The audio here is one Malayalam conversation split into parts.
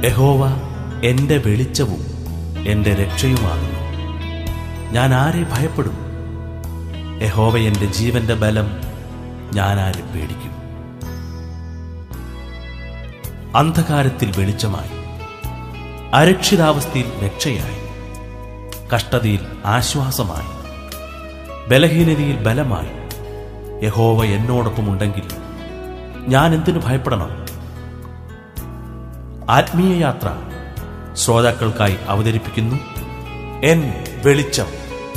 യഹോവ എന്റെ വെളിച്ചവും എന്റെ രക്ഷയുമാകുന്നു ഞാൻ ആരെ ഭയപ്പെടും യഹോവ എന്റെ ജീവന്റെ ബലം ഞാൻ ആരെ പേടിക്കും അന്ധകാരത്തിൽ വെളിച്ചമായി അരക്ഷിതാവസ്ഥയിൽ രക്ഷയായി കഷ്ടതയിൽ ആശ്വാസമായി ബലഹീനതയിൽ ബലമായി യഹോവ എന്നോടൊപ്പമുണ്ടെങ്കിൽ ഞാൻ എന്തിനു ഭയപ്പെടണം ആത്മീയ യാത്ര ശ്രോതാക്കൾക്കായി അവതരിപ്പിക്കുന്നു എൻ വെളിച്ചം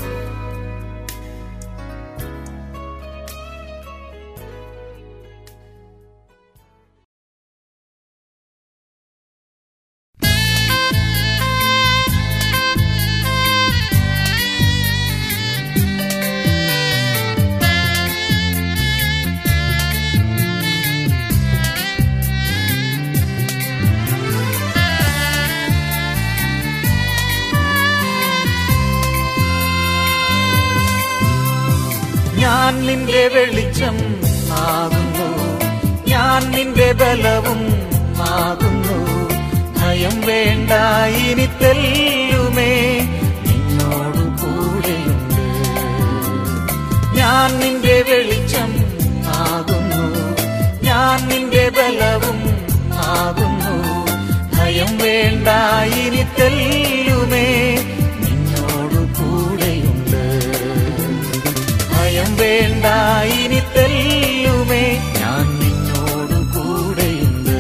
ഞാൻ നിന്റെ വെളിച്ചം ആകുന്നു ഞാൻ നിന്റെ ബലവും ആകുന്നു ഭയം വേണ്ട ഇനി തെല്ലുമേ നിന്നോടു കൂടെയുണ്ട് ഞാൻ നിന്റെ വെളിച്ചം ആകുന്നു ഞാൻ നിന്റെ ബലവും ആകുന്നു ഭയം വേണ്ട ഇനി തെല്ലുമേ നിന്നോടു കൂടെയുണ്ട് ഭയം വേണ്ട ഇനി തെല്ലുമേ ഞാൻ നിന്നോടു കൂടെയുണ്ട്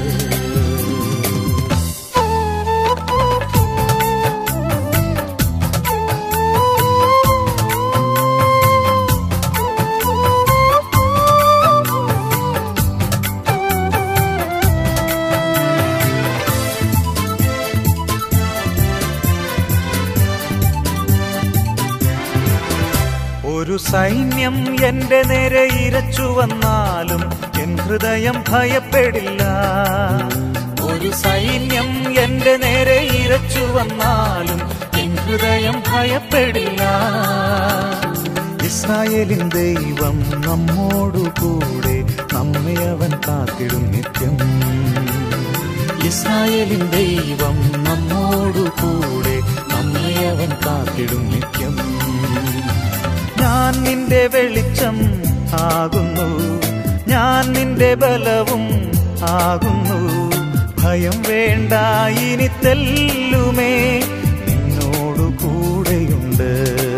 ഒരു സൈന്യം എന്റെ നേരെ ഇരച്ചു വന്നാലും എൻ ഹൃദയം ഭയപ്പെടില്ല ഒരു സൈന്യം എന്റെ നേരെ ഇരച്ചു വന്നാലും എൻ ഹൃദയം ഭയപ്പെടില്ല ഇസ്രായേലിൻ ദൈവം നമ്മോടു കൂടെ നമ്മെ അവൻ കാത്തിടും നിത്യം ഇസ്രായേലിൻ ദൈവം നമ്മോടു കൂടെ നമ്മെ അവൻ കാത്തിടും നിത്യം ഞാൻ നിന്റെ വെളിച്ചം ആകുന്നു ഞാൻ നിന്റെ ബലവും ആകുന്നു ഭയം വേണ്ട ഇനി തെല്ലുമേ നിന്നോടു കൂടെയുണ്ട്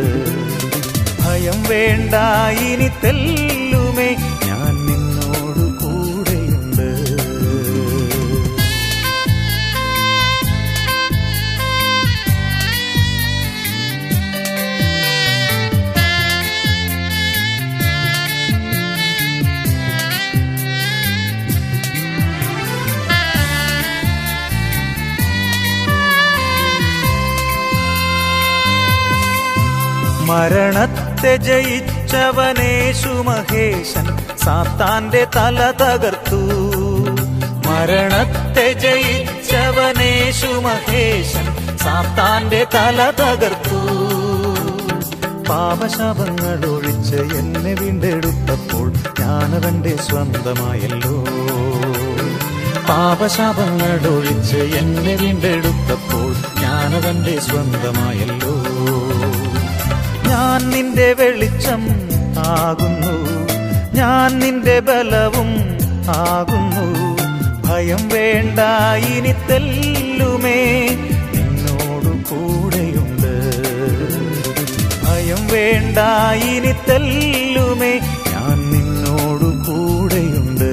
ഭയം വേണ്ട ഇനി തെല്ലുമേ ഞാൻ നിന്നോടു കൂടെയുണ്ട് മരണത്തെ ജയിച്ചവനേശു മഹേശൻ സാത്താന്റെ തല തകർത്തു മരണത്തെ ജയിച്ചവനേശു മഹേശൻ സാത്താന്റെ തല തകർത്തു പാപശാപങ്ങൾ ഒഴിച്ച് എന്നെ വീണ്ടെടുത്തപ്പോൾ ഞാനവന്റെ സ്വന്തമായല്ലോ പാപശാപങ്ങൾ ഒഴിച്ച് എന്നെ വീണ്ടെടുത്തപ്പോൾ ഞാനവന്റെ സ്വന്തമായല്ലോ ഞാൻ നിന്റെ വെളിച്ചം ആകുന്നു ഞാൻ നിന്റെ ബലവും ആകുന്നു ഭയം വേണ്ട ഇനി തെല്ലുമേ നിന്നോടു കൂടെയുണ്ട് ഭയം വേണ്ട ഇനി തെല്ലുമേ ഞാൻ നിന്നോടു കൂടെയുണ്ട്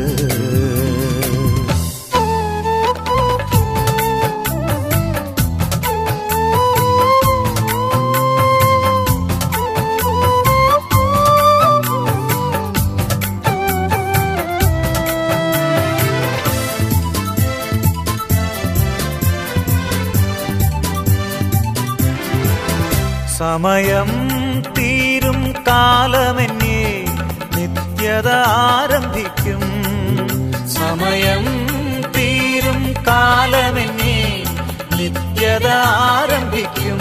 സമയം തീരും കാലമെന്നെ നിത്യത ആരംഭിക്കും സമയം തീരും കാലമെന്നെ നിത്യത ആരംഭിക്കും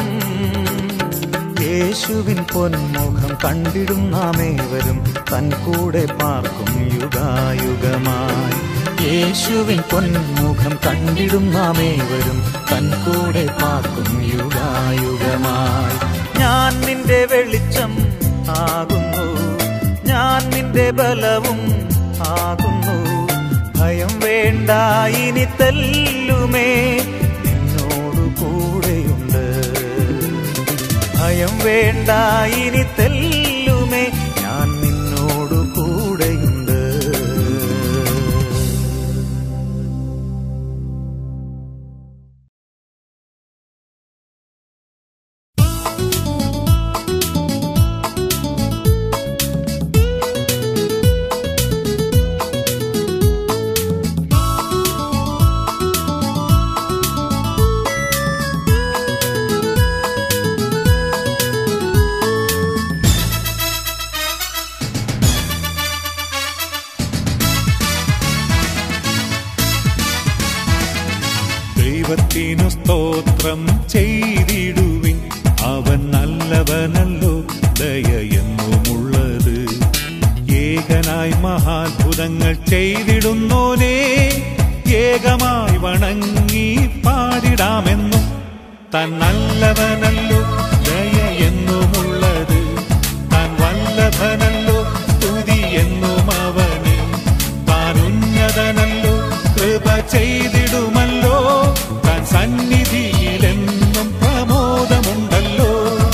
യേശുവിൻ പൊന്മുഖം കണ്ടിടും നാമേവരും തൻ കൂടെ പാർക്കും യുഗായുഗമായി യേശുവിൻ പൊന്മുഖം കണ്ടിടും നാം ഏവരും കൺകൂടെ പാർക്കും യുഗായുഗമായി ഞാൻ നിന്റെ വെളിച്ചം ആകുന്നു ഞാൻ നിന്റെ ബലവും ആകുന്നു ഭയം വേണ്ട ഇനി തല്ലുമേ നിന്നോടു കൂടെയുണ്ട് ഭയം വേണ്ട ഇനി തെല്ലുമേ ഞാൻ നിന്നോടു കൂടെയുണ്ട് ദൈവത്തിനു സ്തോത്രം ചെയ്തിടുവിൻ അവൻ നല്ലവനല്ലോ ദയയെന്നുമുള്ളത് ഏകനായി മഹാത്ഭുതങ്ങൾ ചെയ്തിടുന്നോനേ ഏകമായി വണങ്ങി പാടിടാമെന്നും താൻ നല്ലവനല്ലോ ദയയെന്നുമുള്ളത് താൻ വല്ലഭനല്ലോ സ്തുതി എന്നും അവന് താൻ ഉന്നതനല്ലോ കൃപ ചെയ്തിടുമല്ലോ താൻ സന്നിധിയിലെന്നും പ്രമോദമുണ്ടല്ലോ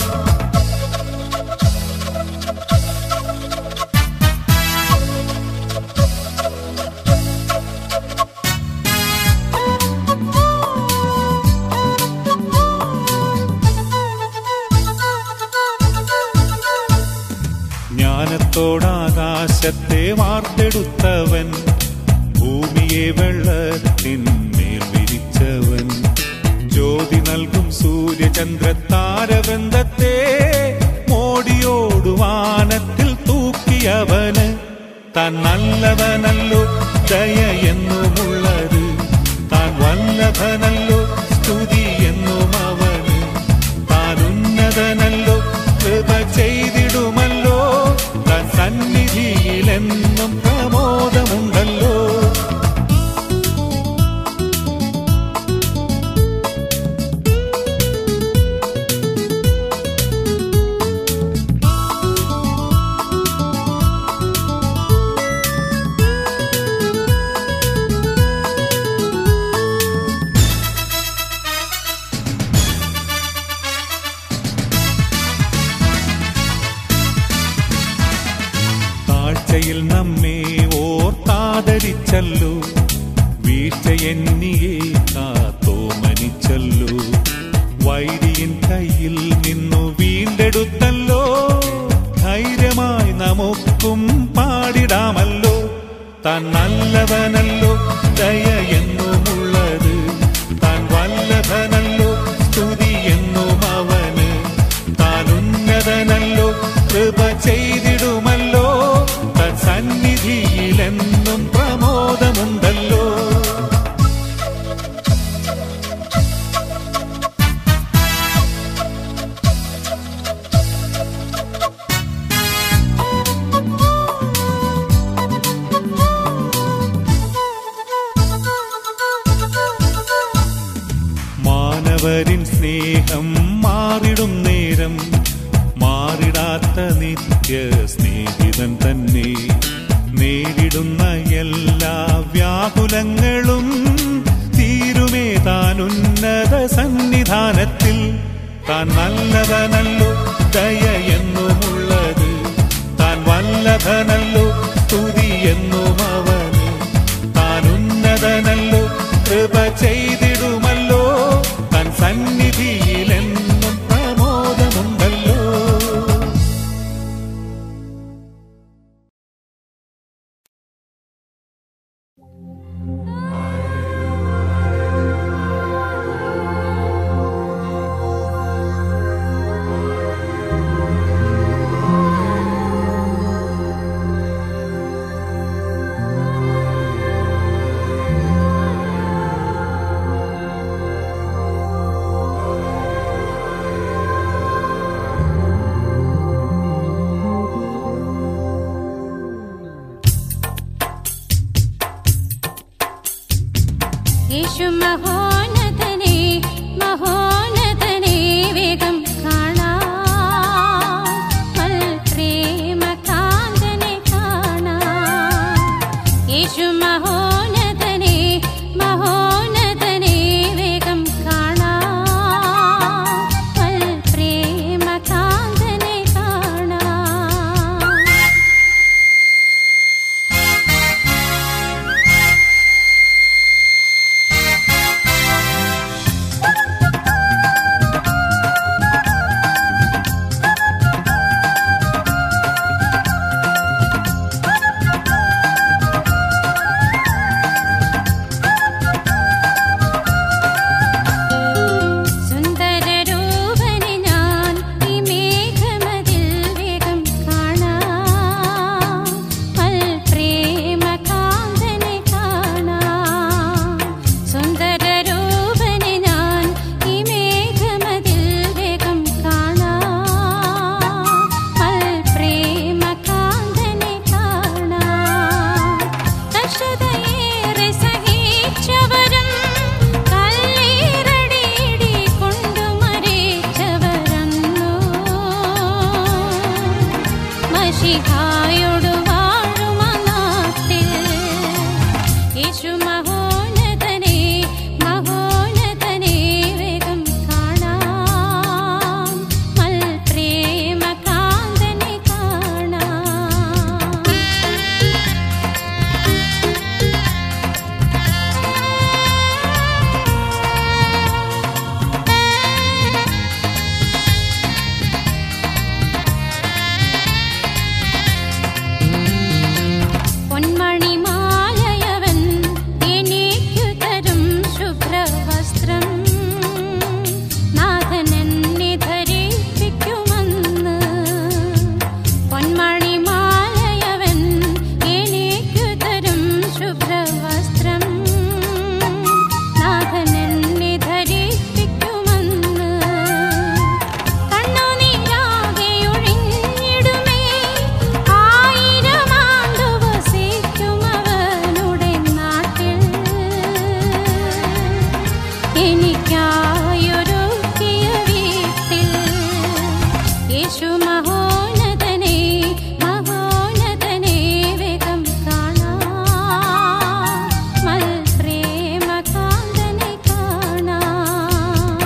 ജ്ഞാനത്തോടാകാശത്തെ വാർത്തെടുത്തവൻ ഭൂമിയെ വെള്ളത്തിന്മേൽ വിരിച്ചവൻ ജ്യോതി നൽകും സൂര്യചന്ദ്ര താരവൃന്ദത്തെ മോടിയോടുവാനത്തിൽ തൂക്കിയവന് താൻ നല്ലവനല്ലോ ദയ എന്നുമുള്ളത് താൻ വല്ലഭനല്ലോ സ്തുതി എന്നും അവന് താൻ ഉന്നതനല്ലോ കൃപ ചെയ്തിടുമല്ലോ താൻ സന്നിധിയിലെന്നും പ്രമോദമുണ്ടല്ലോ താഴ്ചയിൽ നമ്മെ ഓർത്താദരിച്ചല്ലോ വീഴ്ച എന്നിയെ കാത്തോ മനിച്ചല്ലോ വൈരിയൻ കയ്യിൽ നിന്നു വീണ്ടെടുത്തല്ലോ ധൈര്യമായി നമുക്കും പാടിടാമല്ലോ താൻ നല്ലവനല്ലോ ദയ എന്നുമുള്ളത് താൻ വല്ലഭനല്ലോ സ്തുതി എന്നും അവന് താൻ ഉന്നതനല്ലോ കൃപ ചെയ്തിടുമല്ലോ തൻ സന്നിധിയിലെന്നും പ്രമോദമുണ്ടല്ലോ മാനവരിൻ സ്നേഹം മാറിടും നേരം മാറിടാത്ത നിത്യ സ്നേഹിതൻ തന്നെ നേരിടുന്ന എല്ലാ വ്യാകുലങ്ങളും തീരുമേ താൻ ഉന്നത സന്നിധാനത്തിൽ താൻ നല്ലവനല്ലോ ദയ എന്നുമുള്ളത് താൻ വല്ലഭനല്ലോ സ്തുതി എന്നും അവന് താൻ ഉന്നതനല്ലോ കൃപ ചെയ്തിടുമല്ലോ താൻ സന്നിധിയിലെന്നും പ്രമോദമുണ്ടല്ലോ യേശു മഹോന്നതനെ മഹോന്നതനെ വേഗം കാണാം വൽ പ്രേമകാന്തനെ കാണാം യേശു മഹോന്നതനെ മഹോന്നതനെ വേഗം കാണാം വൽ പ്രേമകാന്തനെ കാണാം സുന്ദരരൂപനെ ഞാൻ ഈ മേഘമതിൽ വേഗം കാണാം പൽ പ്രേമകാന്തനെ കാണാം സുന്ദരരൂപനെ ഞാൻ ഈ മേഘമതിൽ വേഗം കാണാം പൽ പ്രേമകാന്തനെ കാണാം കഷ്ടതയേറെ സഹിച്ചവരും കല്ലേറടിയിടി കൊണ്ടു മരിച്ചവരന്നു മഷിഹായോടു വാഴുമ നാട്ടിൽ യേശു മഹോന്നതനെ മഹോന്നതനെ വേഗം കാണാം മൽ പ്രേമകാന്തനെ കാണാം പൊന്മണിമാലയവൻ എനിക്കു തരും ശുഭ്രവസ്ത്രം നാഥൻ എന്നെ ധരിപ്പിക്കുമെന്ന് പൊന്മണിമാലയവൻ എനിക്കു തരും ശുഭ്രവസ്ത്രം നാഥൻ എന്നെ ധരിപ്പിക്കുമെന്ന് കണ്ണുനീരാകെ ഒഴിഞ്ഞിടുമേ ആയിരമാണ്ടു വസിക്കുമവനുടെ നാട്ടിൽ എനിക്കായൊരുക്കിയ വീട്ടിൽ യേശു മഹോന്നതനെ മഹോന്നതനെ വേഗം കാണാം മൽ പ്രേമകാന്തനെ കാണാം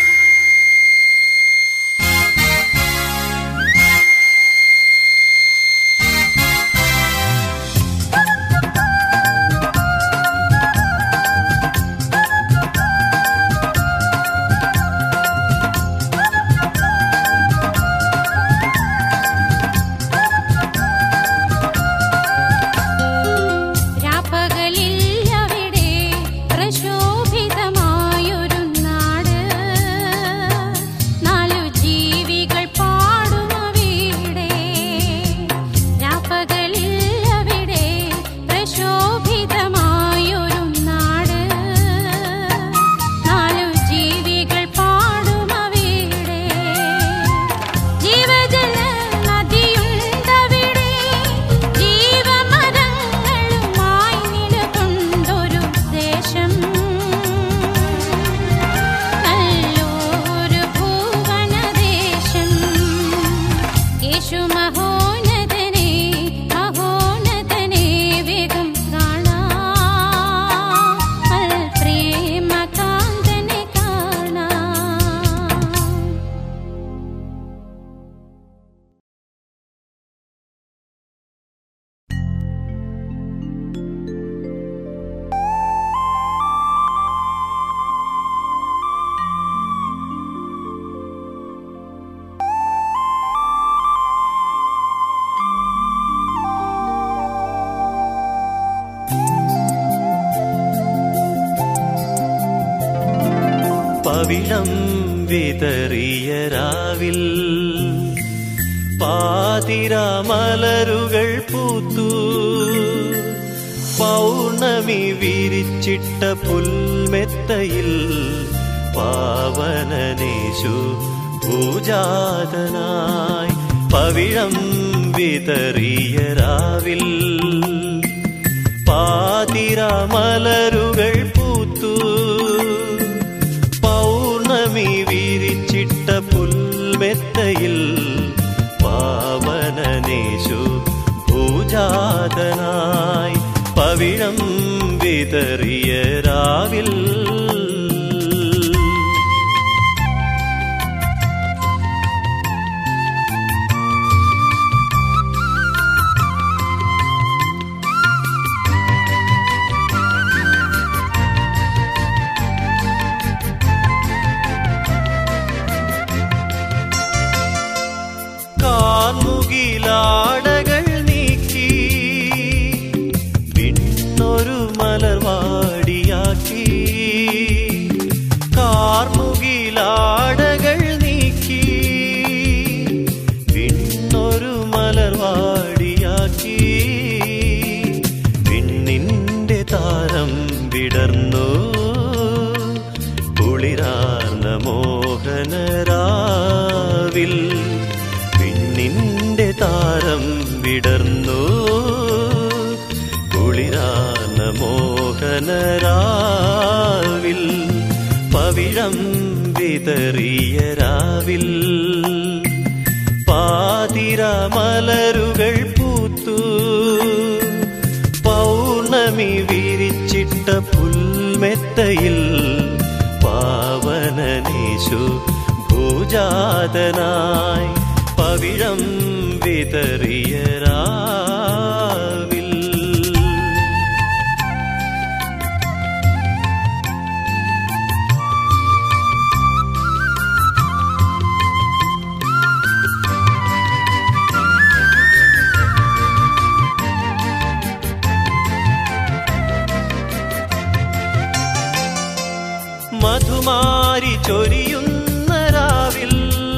രാപ്പകലിൽ അവിടെ പ്രശോഭിതമായൊരു നാട് നാലു ജീവികൾ പാടുമവിടെ രാപ്പകലിൽ അവിടെ പ്രശോഭിതമായൊരു നാട് നാലു ജീവികൾ പാടുമവിടെ ജീവജല നദിയുണ്ടവിടെ ജീവമരങ്ങളുമായി നിലകൊണ്ടൊരു ദേശം നല്ലൊരു ഭുവനദേശം യേശു മഹോന്നതനെ മഹോന്നതനെ വേഗം കാണാം അൽ പ്രേമകാന്തനെ കാണാം പവിഴം വിതറിയ രാവിൽ പാതിരാമലരുകൾ പൂത്തു പൗർണമി വിരിച്ചിട്ട പുൽമെത്തയിൽ പാവനനേശു പൂജാതനായി പവിഴം വിതറിയ രാവിൽ പാതിരാമലരുകൾ പൂത്തു ഭൂജാതനായി പവിഴം വിതറിയ രാവിൽ കാർമുകിലാടകൾ നീക്കി വിണ്ണൊരു മലർവാടിയാക്കി കാർമുകിലാടകൾ നീക്കി വിണ്ണൊരു മലർവാടിയാക്കി വിണ്ണിന്റെ താരം വിടർന്നു കുളിരാർന്ന മോഹനരാവിൽ വിണ്ണിന്റെ താരം വിടർന്നു കുളിരാർന്ന മോഹനരാവിൽ പവിഴം വിതറിയ രാവിൽ പാതിര മലരുകൾ പൂത്തു പൗർണമി വിരിച്ചിട്ട പുൽമെത്തയിൽ പാവനനേശു ഭൂജാതനായി പവിഴം വിതറിയ രാവിൽ മധുമാരി ചൊരിയുന്ന രാവിൽ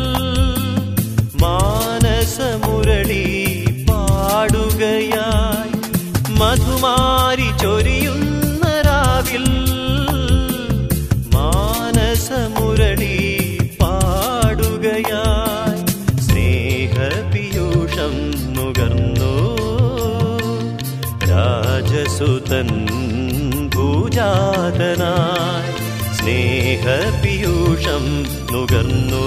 മാനസമുരളി പാടുകയായി മധുമാരി ചൊരിയുന്ന രാവിൽ മാനസമുരളി പാടുകയായി സ്നേഹപിയൂഷം നുകർന്നു രാജസുതൻ ഭൂജാതനായി സ്നേഹപിയൂഷം നുകർന്നു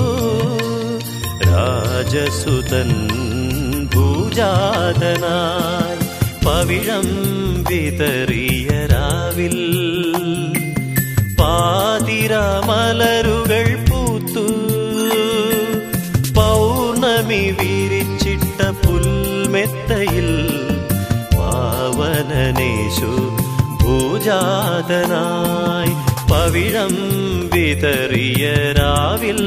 രാജസുതൻ ഭൂജാതനായി പവിഴം വിതറിയ രാവിൽ പാതിര മലരുകൾ പൂത്തു പൗർണമി വിരിച്ചിട്ട പുൽമെത്തയിൽ പാവനനേശു ഭൂജാതനായി പവിഴം വിതറിയ രാവിൽ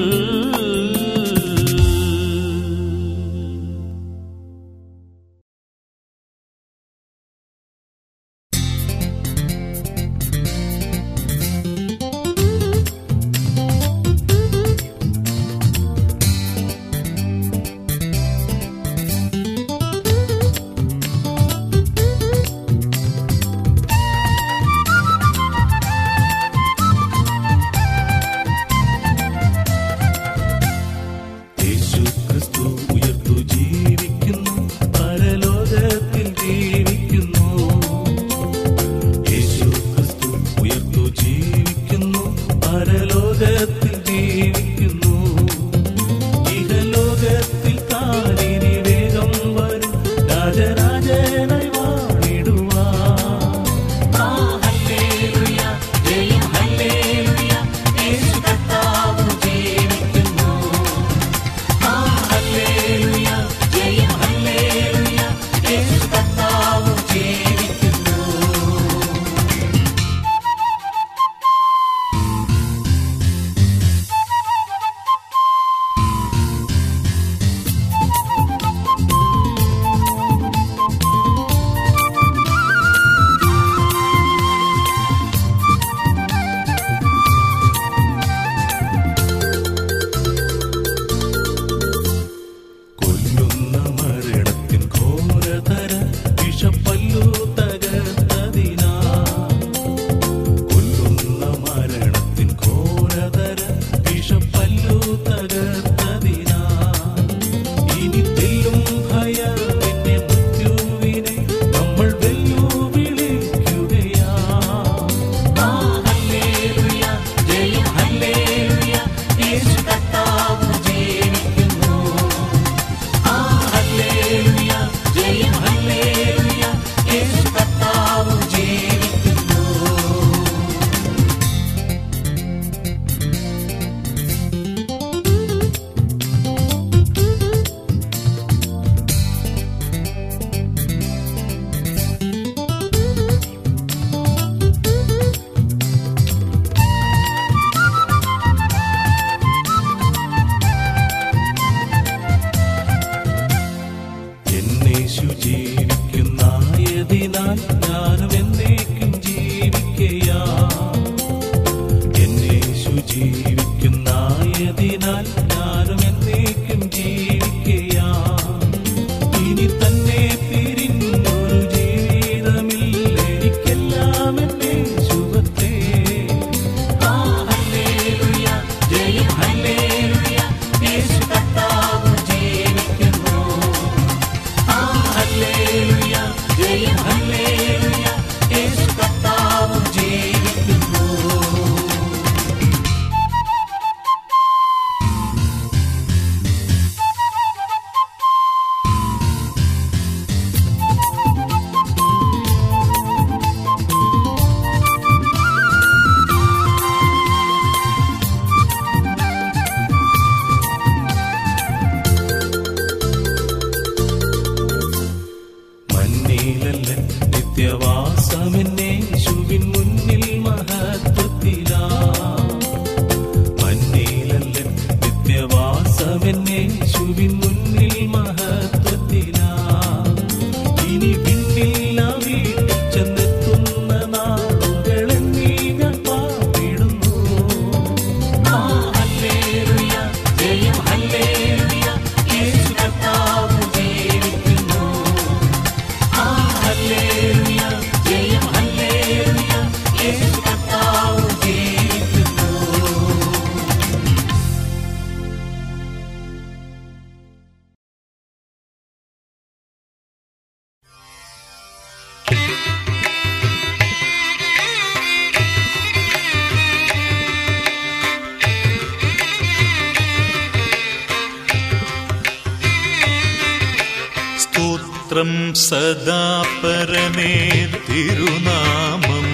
സ്തോത്രം സദാ പരനേ തിരുനാമം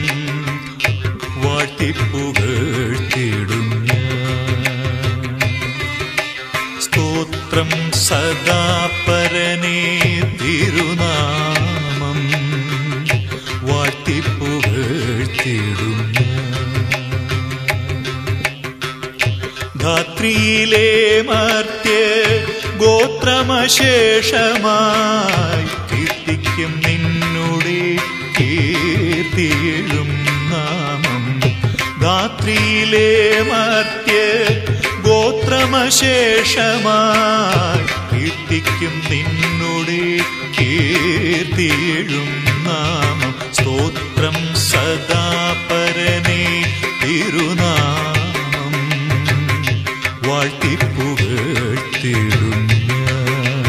വാട്ടിപ്പുകഴ്ത്തിടും ഞാൻ. സ്തോത്രം സദാ പരനേ തിരുനാമം വാട്ടിപ്പുകഴ്ത്തിടും ഞാൻ. ധാത്രിയിലെ മർത്യ ഗോത്രമശേഷമായി കീർത്തിക്കും നിന്നുടെ കീർത്തിയിലും നാമം ധാത്രിയിലെ മർത്യ ഗോത്രമശേഷമായി കീർത്തിക്കും നിന്നുടെ കീർത്തിയിലും നാമം സ്തോത്രം സദാ പരനേ തിരുനാമം വാഴ്ത്തിപ്പുകഴ്ത്തിടും ഞാൻ.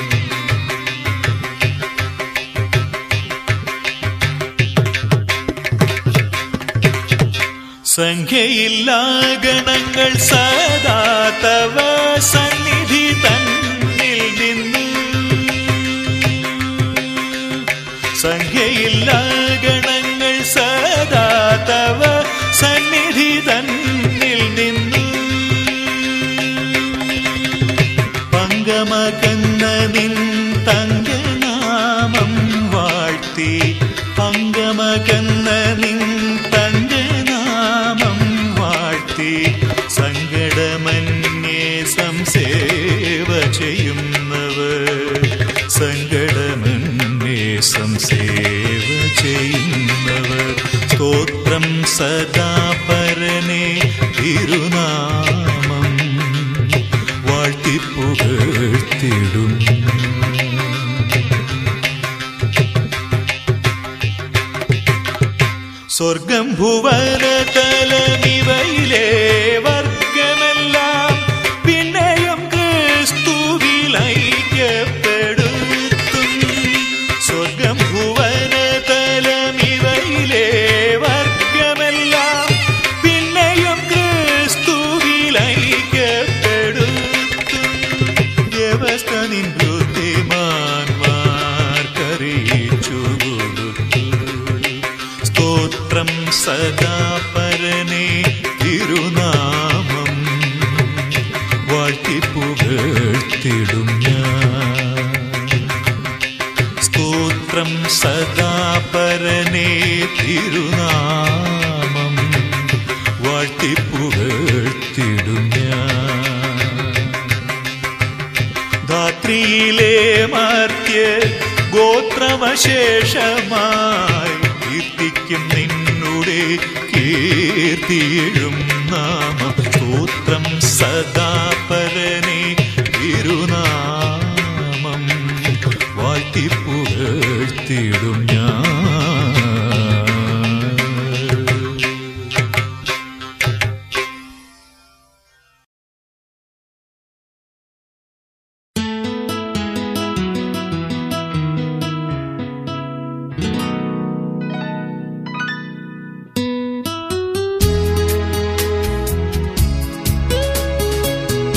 സംഖ്യയില്ലാ ഗണങ്ങൾ സദാ തവ സന്നിധി തന്നിൽ നിന്നു സംഖ്യയില്ലാ ഗണങ്ങൾ സദാ തവ സന്നിധി തന്നിൽ നിന്നു പങ്കമകന്ന നിൻ തങ്കനാമം വാഴ്ത്തി പങ്കമകന്ന നിൻ തങ്കനാമം വാഴ്ത്തി സങ്കടമന്യേ സംസേവ ചെയ്യുന്നവർ സങ്കടമന്യേ സംസേവ ചെയ്യുന്നവർ സ്തോത്രം സദാ പരനേ തിരുനാമം വാഴ്ത്തിപ്പുകഴ്ത്തിടും സ്വർഗം ഭുവന തലമിവയിലെ വർഗമെല്ലാം പിന്നെയും ക്രിസ്തുവിൽ ഐക്യപ്പെടുത്തും സ്വർഗം ഭുവന തലമിവയിലെ വർഗമെല്ലാം പിന്നെയും ക്രിസ്തുവിൽ ഐക്യപ്പെടുത്തും വ്യവസ്ഥ നിൻ ബുദ്ധിമാന്മാർക്കറിയിച്ചു കൊടുത്തു സ്തോത്രം സദാ പരനേ തിരുനാമം വാഴ്ത്തിപ്പുകഴ്ത്തിടും ഞാൻ സ്തോത്രം സദാ പരനേ തിരുനാമം വാഴ്ത്തിപ്പുകഴ്ത്തിടും ഞാൻ ധാത്രിയിലെ മർത്യ ഗോത്രമശേഷമായി കീർത്തിക്കും നിന്നുടെ കീർത്തിയിടും നാമം സ്തോത്രം സദാ പരനേ തിരുനാമം വാഴ്ത്തിപ്പുകഴ്ത്തിടും ഞാൻ യേശുവേ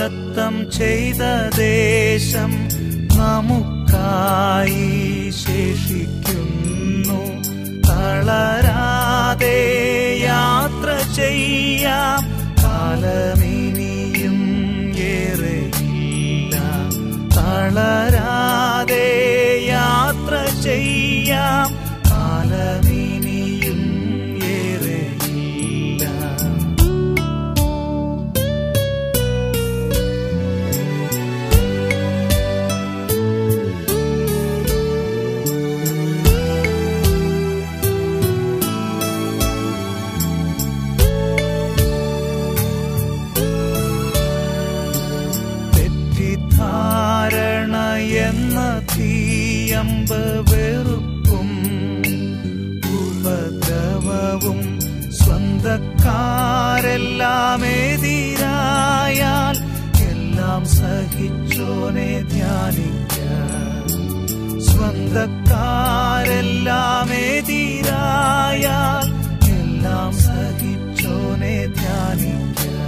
വാഗ്ദത്തം ചെയ്ത ദേശം നമുക്കായി ശേഷിക്കുന്നു തളരാതെ യാത്ര ചെയ്യാം കാലമിനിയും ഏറെയില്ല തളരാതെ യാത്ര ചെയ്യാം കാലമിനിയും ഏറെയില്ല തെറ്റിദ്ധാരണ എന്ന തീയമ്പ് വെറുപ്പും ഉപദ്രവവും സ്വന്തക്കാരെല്ലാം എതിരായാൽ എല്ലാം സഹിച്ചോനെ ധ്യാനിക്ക സ്വന്തക്കാരെല്ലാം എതിരായാൽ എല്ലാം സഹിച്ചോനെ ധ്യാനിക്ക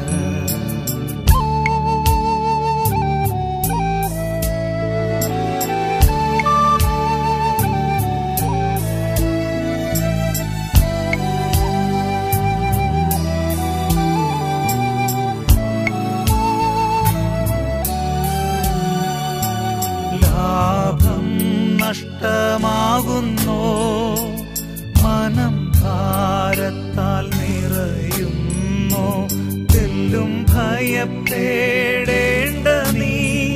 ലാഭം നഷ്ടമാകുന്നോ മനം ഭാരത്താൽ നിറയുന്നോ തെല്ലും ഭയപ്പെടേണ്ട നീ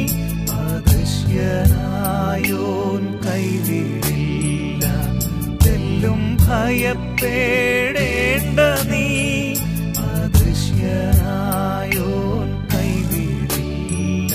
അദൃശ്യനായോൻ കൈവിടില്ല തെല്ലും ഭയപ്പെടേണ്ട നീ അദൃശ്യനായോൻ കൈവിടില്ല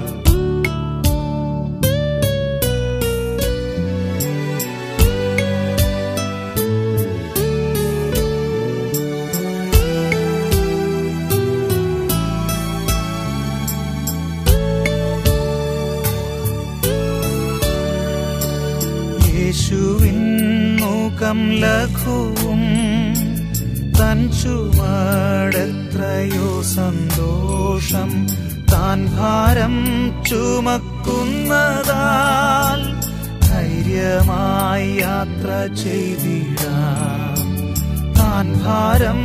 യേശുവിൻ മുഖം ലഘുവും തൻ ചുമടെത്രയോ സന്തോഷം താൻ ഭാരം ചുമക്കുന്നതാൽ ധൈര്യമായി യാത്ര ചെയ്തിടാം താൻ ഭാരം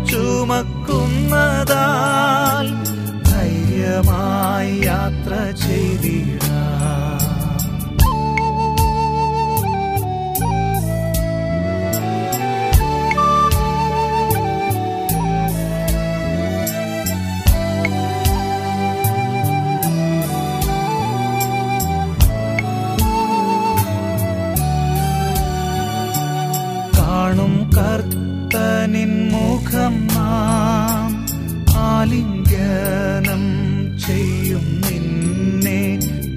ചുമക്കുന്നതാൽ ധൈര്യമായി യാത്ര ചെയ്തിടാം കാണും കർത്തനിൻ മുഖം നാം ആലിംഗനം ചെയ്യും നിന്നെ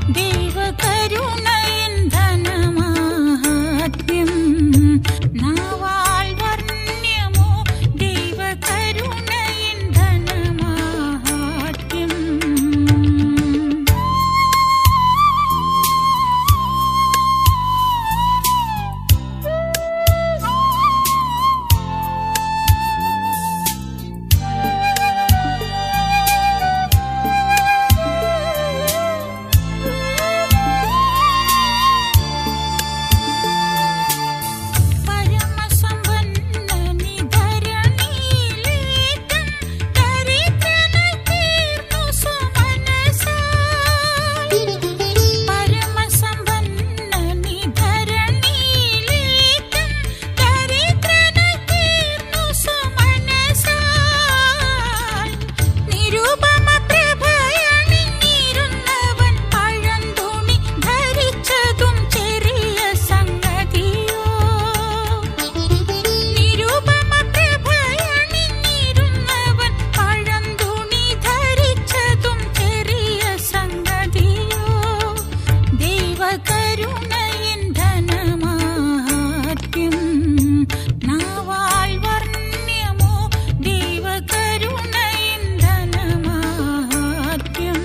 ദൈവകരുണയിൻ ധനമാഹാത്മ്യം നാവാൽ വർണ്ണ്യമോ ദൈവകരുണയിൻ ധനമാഹാത്മ്യം പരമസമ്പന്നനിധരണിയിലേറ്റം ദരിദ്രനായി തീർന്നു സുമനസാൽ. പരമസമ്പന്നനിധരണിയിലേറ്റം ദരിദ്രനായി തീർന്നു സുമനസാൽ. നിരുപമ പ്രഭയണിഞ്ഞിരുന്നവൻ പഴന്തുണി ധരിച്ചതും ചെറിയ സംഗതിയോ നിരുപമ പ്രഭയണിഞ്ഞിരുന്നവൻ പഴന്തുണി ധരിച്ചതും ചെറിയ സംഗതിയോ ദൈവകരുണയിൻ ധനമാഹാത്മ്യം നാവാൽ വർണ്ണ്യമോ ദൈവകരുണയിൻ ധനമാഹാത്മ്യം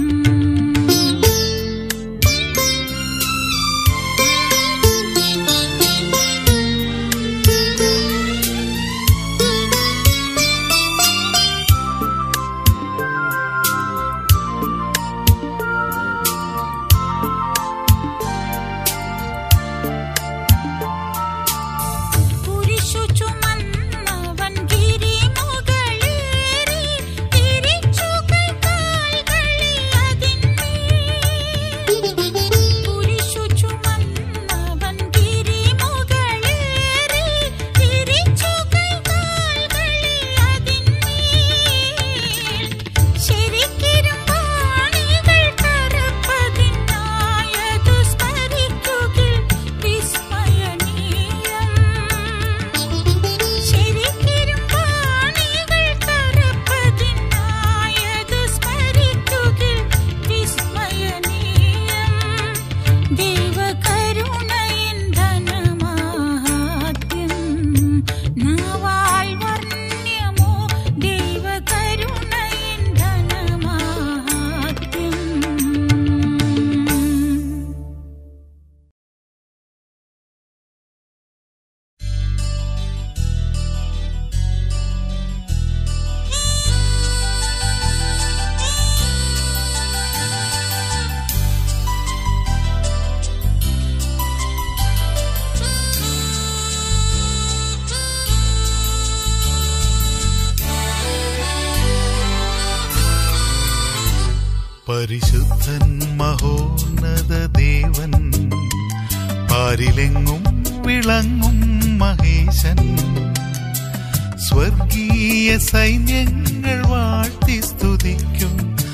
കുരിശു ചുമന്നവൻ ഗിരിമുകളേറി തിരിച്ചു കൈകാലുകളിൽ അതിന്മേൽ. കുരിശു ചുമന്നവൻ ഗിരിമുകളേറി തിരിച്ചു കൈകാലുകളിൽ അതിന്മേൽ. ശരിക്കിരുമ്പാണികൾ കറുപ്പതിനായതു സ്മരിക്കുകിൽ വിസ്മയനീയം. ശരിക്കിരുമ്പാണികൾ കറുപ്പതിനായതു സ്മരിക്കുകിൽ വിസ്മയനീയം. ദൈവകരുണയിൻ ധനമാഹാത്മ്യം നാവാൽ വർണ്ണ്യമോ ദൈവകരുണയിൻ ധനമാഹാത്മ്യം പരിശുദ്ധൻ മഹോന്നത ദേവൻ പാരിലെങ്ങും വിളങ്ങും മഹേശൻ സ്വർഗീയ സൈന്യങ്ങൾ വാഴ്ത്തി സ്തുതിക്കും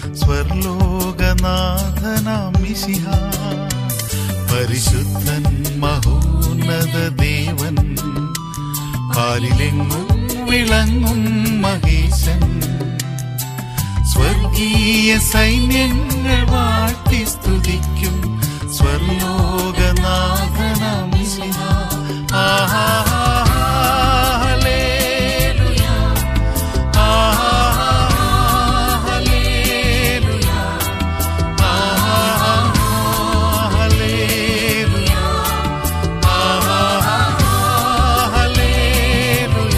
സ്വർലോകനാഥനാം മിശിഹ പരിശുദ്ധൻ മഹോന്നത ദേവൻ പാരിലെങ്ങും വിളങ്ങും മഹേശൻ സ്വർഗീയ സൈന്യങ്ങൾ വാഴ്ത്തി സ്തുതിക്കും സ്വർലോകനാഥനാം മിശിഹ. ആഹാ, ഹല്ലേലൂയ. ആഹാ, ഹല്ലേലൂയ. ആഹാ, ഹല്ലേലൂയ. ആഹാ, ഹല്ലേലൂയ.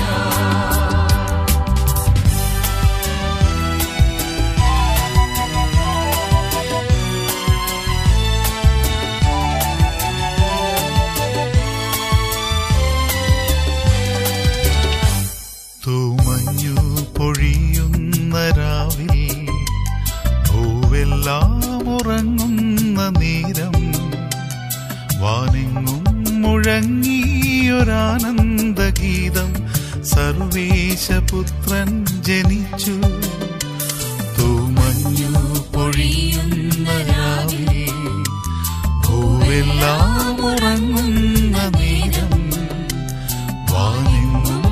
തൂമഞ്ഞു പൊഴിയുന്ന രാവിൽ ഭൂവെല്ലാം ഉറങ്ങുന്ന നേരം വാനെങ്ങും മുഴങ്ങിയൊരാനന്ദഗീതം സർവേശപുത്രൻ ജനിച്ചു തൂമഞ്ഞു പൊഴിയുന്ന രാവിൽ ഭൂവെല്ലാം ഉറങ്ങുന്ന നേരം വാനെങ്ങും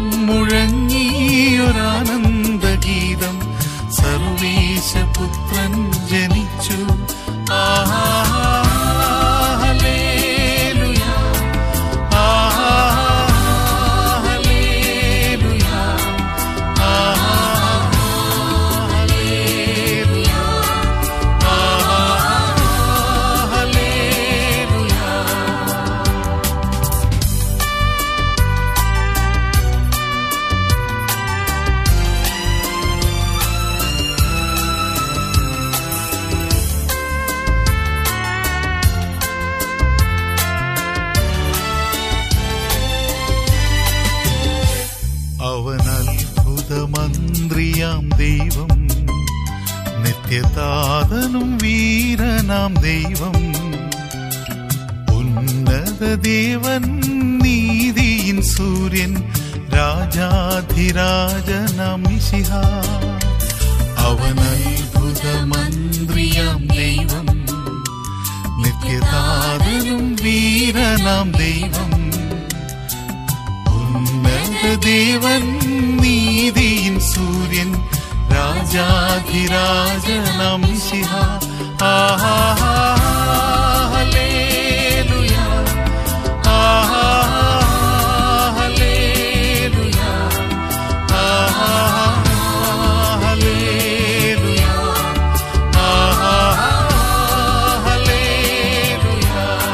മുഴങ്ങിയൊരാനന്ദഗീതം സർവേശപുത്രൻ ജനിച്ചു ആഹാ ദൈവം ഉന്നത ദേവൻ നീതിയിൻ സൂര്യൻ രാജാധിരാജനമിശിഹ അവൻ അത്ഭുതമന്ത്രിയാം ദൈവം നിത്യതാതനും വീരനാം ദൈവം ഉന്നത ദേവൻ നീതിയിൻ സൂര്യൻ രാജാധിരാജനമിശിഹ ആഹാ ഹല്ലേലൂയ ആഹാ ഹല്ലേലൂയ ആഹാ ഹല്ലേലൂയ ആഹാ ഹല്ലേലൂയ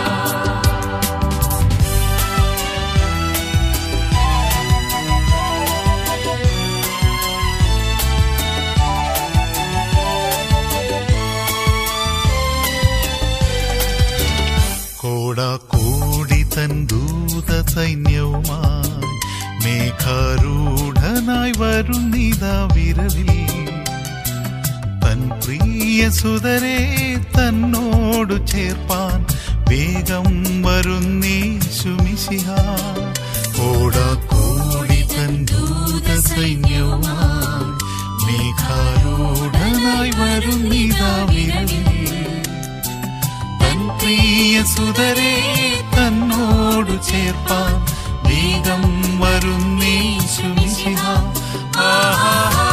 കോടാകോടി തൻ ദൂത സൈന്യവുമായി മേഘാരൂഢനായി വരുന്നിതാ വിരവിൽ തൻ പ്രിയ സുതരെ തന്നോടു ചേർപ്പാൻ വേഗം വരുന്നീശുമിശിഹ കോടാകോടി തൻ ദൂത സൈന്യവുമായി മേഘാരൂഢനായി വരുന്നിതാ വിരവിൽ തൻ പ്രിയ സുതരെ തന്നോടു ചേർപ്പാൻ വേഗം വരുന്നീശുമിശിഹ ആഹാ